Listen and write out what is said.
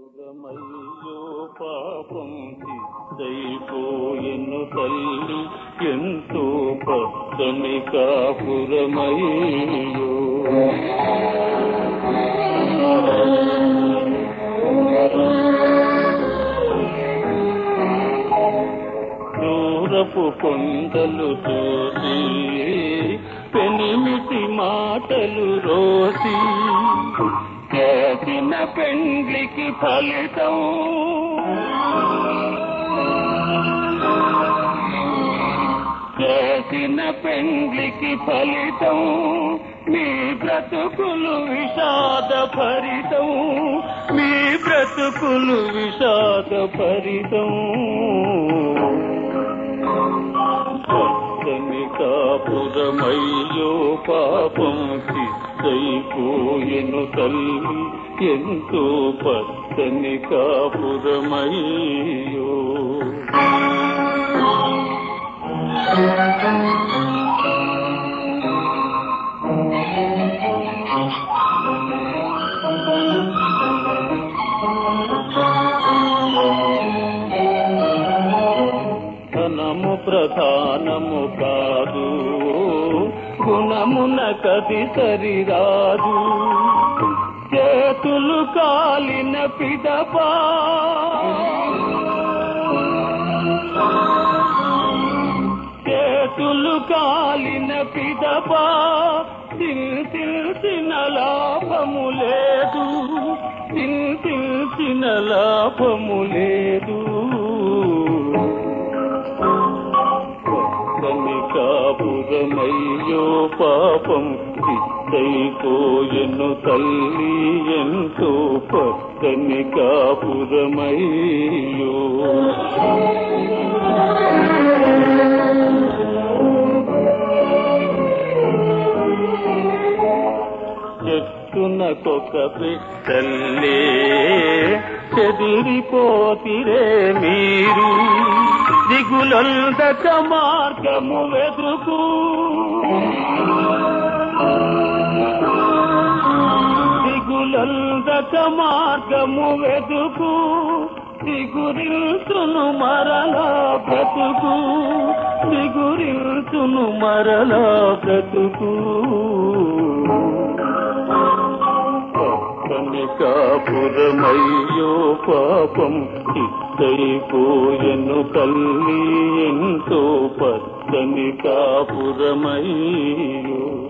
కాపురమయ్యో పాపం చిత్తైపోయెను తల్లి ఎంతో పచ్చని కాపురమయ్యో దూరపు కొండలు చూసి పెనిమిటి మాటలు రోసి చేసిన పెండ్లికి ఫలితం చేసిన పెండ్లికి ఫలితం మీ బ్రతుకులు విషాద భరితం మీ బ్రతుకులు విషాద భరితం పచ్చని కాపురమయ్యో పాపం చిత్తైపోయెను తల్లి ఎంతో పచ్చని కాపురమయ్యో ధనము ప్రధానము కాదు గుణమున కది సరిరాదు చేతులు కాలిన పిదపా చేతులు కాలిన పిదపా చింతిల్చిన లాభము లేదు చింతిల్చిన లాభము లేదు పచ్చని కాపురమయ్యో పాపం చిత్తైపోయెను తల్లి ఎంతో పచ్చని కాపురమయ్యో చెట్టునకొక పిట్టల్లే చెదిరిపోతిరే మీరు దిగులందక మార్గము వెదుకు దిగులందక మార్గము వెదుకు దిగురిల్చును మరలా బ్రతుకు దిగురిల్చును మరలా బ్రతుకు పచ్చని కాపురమయ్యో పాపం చిత్తైపోయెను తల్లి ఎంతో పచ్చని కాపురమయ్యో